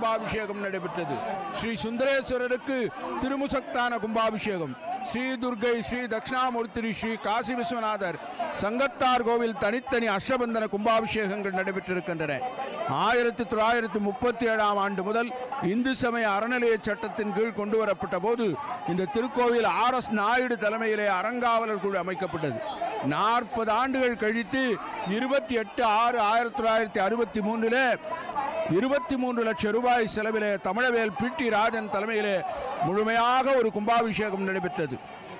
கும்பாபிஷேகம் நடைபெற்றது ஸ்ரீ சுந்தரேஸ்வரருக்கு திருமுசக்தான கும்பாபிஷேகம் ஸ்ரீ துர்கை ஸ்ரீ தட்சிணாமூர்த்தி ஸ்ரீ காசி விஸ்வநாதர் சங்கத்தார் கோவில் தனித்தனி அஷ்டபந்தன கும்பாபிஷேகங்கள் நடைபெற்றிருக்கின்றன ஆயிரத்தி தொள்ளாயிரத்தி முப்பத்தி ஏழாம் ஆண்டு முதல் இந்து சமய அறநிலைய சட்டத்தின் கீழ் கொண்டு வரப்பட்ட போது இந்த திருக்கோவில் ஆர் எஸ் நாயுடு தலைமையிலே அறங்காவலர் குழு அமைக்கப்பட்டது நாற்பது ஆண்டுகள் கழித்து இருபத்தி எட்டு ஆறு ஆயிரத்தி தொள்ளாயிரத்தி அறுபத்தி மூன்றிலே இருபத்தி மூன்று லட்சம் ரூபாய் செலவிலே தமிழவேல் பி டி ராஜன் தலைமையிலே முழுமையாக ஒரு கும்பாபிஷேகம் நடைபெற்றது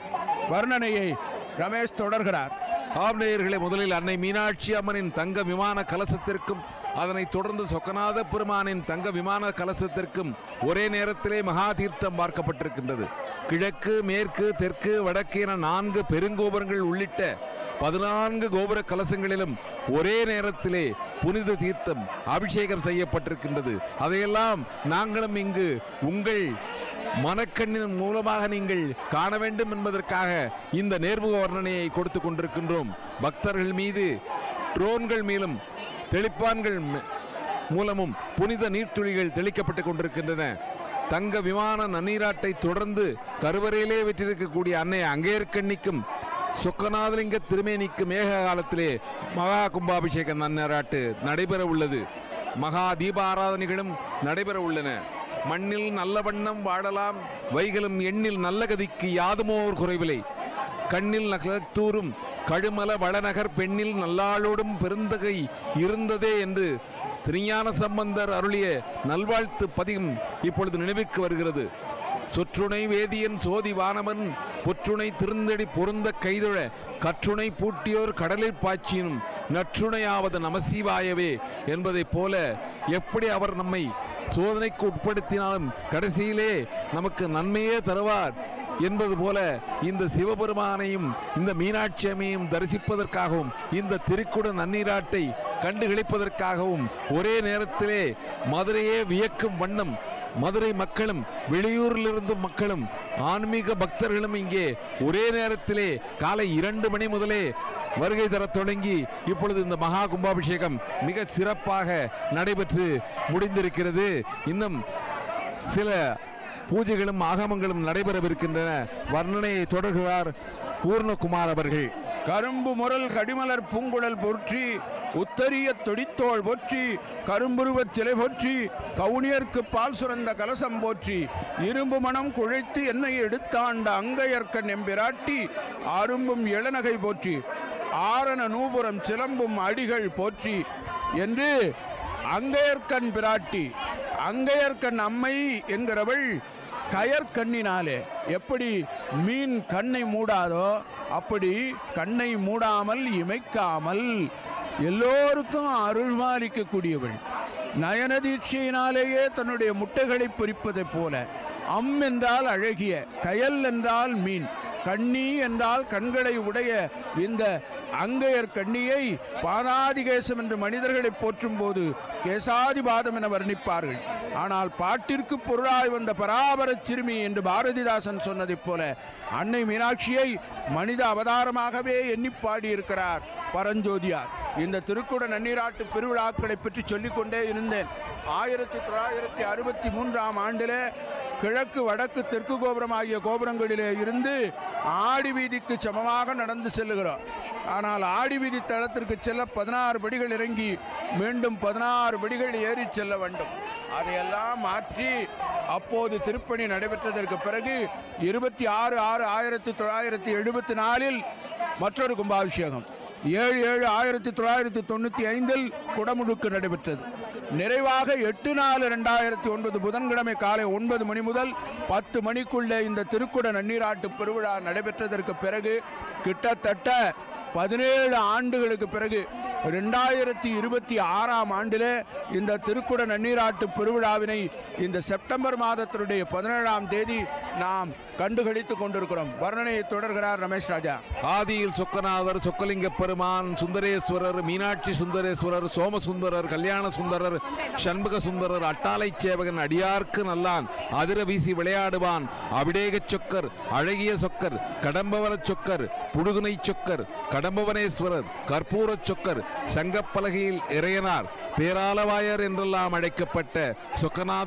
வர்ணனையை ரமேஷ் தொடர்கிறார் ஆம்நேயர்களே முதலில் அன்னை மீனாட்சி அம்மனின் தங்க விமான கலசத்திற்கும் அதனைத் தொடர்ந்து சொக்கநாத பெருமானின் தங்க விமான கலசத்திற்கும் ஒரே நேரத்திலே மகா தீர்த்தம் பார்க்கப்பட்டிருக்கின்றது கிழக்கு மேற்கு தெற்கு வடக்கு என நான்கு பெருங்கோபுரங்கள் உள்ளிட்ட பதினான்கு கோபுர கலசங்களிலும் ஒரே நேரத்திலே புனித தீர்த்தம் அபிஷேகம் செய்யப்பட்டிருக்கின்றது அதையெல்லாம் நாங்களும் இங்கு உங்கள் மனக்கண்ணின் மூலமாக நீங்கள் காண வேண்டும் என்பதற்காக இந்த நேர்முக வர்ணனையை கொடுத்து கொண்டிருக்கின்றோம் பக்தர்கள் மீது ட்ரோன்கள் மேலும் தெளிப்பான்கள் ம- மூலமும் புனித நீர்த்துளிகள் தெளிக்கப்பட்டு கொண்டிருக்கின்றன தங்க விமான நன்னீராட்டை தொடர்ந்து கருவறையிலே விற்றிருக்கக்கூடிய அன்னை அங்கேற்கண்ணிக்கும் சொக்கநாதலிங்க திருமேனிக்கும் ஏக காலத்திலே மகா கும்பாபிஷேக நன்னீராட்டு நடைபெற உள்ளது மகா தீப ஆராதனைகளும் நடைபெற உள்ளன மண்ணில் நல்ல வண்ணம் வாழலாம் வைகளும் எண்ணில் நல்ல கதிக்கு யாதுமோர் குறைவில்லை கண்ணில் நகலத்தூரும் கழுமல வளநகர் பெண்ணில் நல்லாளோடும் பெருந்தகை இருந்ததே என்று திருஞான சம்பந்தர் அருளிய நல்வாழ்த்து பதிகம் இப்பொழுது நினைவுக்கு வருகிறது சொற்றுணை வேதியன் சோதி வானவன் பொற்றுணை திருந்தடி பொருந்த கைதொழ கற்றுணை பூட்டியோர் கடலில் பாய்ச்சினும் நற்றுணையாவது நமசிவாயவே என்பதைப் போல எப்படி அவர் நம்மை சோதனைக்கு உட்படுத்தினாலும் கடைசியிலே நமக்கு நன்மையே தருவார் என்பது போல இந்த சிவபெருமானையும் இந்த மீனாட்சி அம்மையும் தரிசிப்பதற்காகவும் இந்த திருக்குட நன்னீராட்டை கண்டுகளிப்பதற்காகவும் ஒரே நேரத்திலே மதுரையே வியக்கும் வண்ணம் மதுரை மக்களும் வெளியூரிலிருந்தும் மக்களும் ஆன்மீக பக்தர்களும் இங்கே ஒரே நேரத்திலே காலை இரண்டு மணி முதலே வருகை தரத் தொடங்கி இப்பொழுது இந்த மகா கும்பாபிஷேகம் மிக சிறப்பாக நடைபெற்று முடிந்திருக்கிறது இன்னும் சில பூஜைகளும் ஆகமங்களும் நடைபெறவிருக்கின்றன வர்ணனையை தொடர்கிறார் பூர்ணகுமார் அவர்கள் கரும்பு முரல் கடிமலர் பூங்குழல் போற்றி உத்தரிய தொடித்தோள் போற்றி கரும்புருவச் சிலை போற்றி கவுனியர்க்கு பால் சுரந்த கலசம் போற்றி இரும்பு மனம் குழைத்து என்னை எடுத்தாண்ட அங்கையர்க்கன் எம்பிராட்டி அரும்பும் இளநகை போற்றி ஆரண நூபுரம் சிலம்பும் அடிகள் போற்றி என்று அங்கையர்க்கண் பிராட்டி அங்கையர்க்கண் அம்மை என்கிறவள் கயற்கண்ணினாலே எப்படி மீன் கண்ணை மூடாதோ அப்படி கண்ணை மூடாமல் இமைக்காமல் எல்லோருக்கும் அருள்மாலிக்கக்கூடியவள் நயன தீட்சையினாலேயே தன்னுடைய முட்டைகளை பொரிப்பதைப் போல அம் என்றால் அழகிய கயல் என்றால் மீன் கண்ணி என்றால் கண்களை உடைய இந்த அங்கையர் கண்ணியை பாதாதிகேசம் என்று மனிதர்களை போற்றும் போது கேசாதிபாதம் என வர்ணிப்பார்கள் ஆனால் பாட்டிற்கு பொருளாய் வந்த பராபரச் சிறுமி என்று பாரதிதாசன் சொன்னதைப் போல அன்னை மீனாட்சியை மனித அவதாரமாகவே எண்ணி பாடியிருக்கிறார் பரஞ்சோதியார் இந்த திருக்குட நன்னீராட்டு பெருவிழாக்களை பற்றி சொல்லிக்கொண்டே இருந்தேன் ஆயிரத்தி தொள்ளாயிரத்தி அறுபத்தி மூன்றாம் ஆண்டிலே கிழக்கு வடக்கு தெற்கு கோபுரம் ஆகிய கோபுரங்களிலே இருந்து ஆடி வீதிக்கு சமமாக நடந்து செல்லுகிறோம் ஆனால் ஆடி வீதி தளத்திற்கு செல்ல பதினாறு படிகள் இறங்கி மீண்டும் பதினாறு படிகள் ஏறி செல்ல வேண்டும் அதையெல்லாம் மாற்றி அப்போது திருப்பணி நடைபெற்றதற்கு பிறகு இருபத்தி ஆறு ஆறு ஆயிரத்தி தொள்ளாயிரத்தி எழுபத்தி நாலில் மற்றொரு கும்பாபிஷேகம் ஏழு ஏழு ஆயிரத்தி தொள்ளாயிரத்தி தொண்ணூற்றி ஐந்தில் குடமுழுக்கு நடைபெற்றது நிறைவாக எட்டு நாலு ரெண்டாயிரத்தி ஒன்பது புதன்கிழமை காலை ஒன்பது மணி முதல் பத்து மணிக்குள்ளே இந்த திருக்குட நன்னீராட்டு பெருவிழா நடைபெற்றதற்கு பிறகு கிட்டத்தட்ட பதினேழு ஆண்டுகளுக்கு பிறகு ரெண்டாயிரத்தி இருபத்தி ஆறாம் ஆண்டிலே இந்த திருக்குட நன்னீராட்டு பெருவிழாவினை இந்த செப்டம்பர் மாதத்தினுடைய பதினேழாம் தேதி நாம் கண்டுகளித்துக் கொண்டிருக்கிறோம் வர்ணனையை தொடர்கிறார் ரமேஷ் ராஜா ஆதியில் சொக்கநாதர் சொக்கலிங்க பெருமான் சுந்தரேஸ்வரர் மீனாட்சி சுந்தரேஸ்வரர் சோமசுந்தரர் கல்யாண சுந்தரர் சண்முக சுந்தரர் அட்டாளை சேவகன் அடியார்க்கு நல்லான் அதிர வீசி விளையாடுவான் அபிடேகச் சொக்கர் அழகிய சொக்கர் கடம்பவனச் சொக்கர் புடுகுனை சொக்கர் கடம்பவனேஸ்வரர் கற்பூரச் சொக்கர் சங்கப்பலகையில் இறையனார் பேராலவாயர் என்றெல்லாம் அழைக்கப்பட்ட சொக்கநாத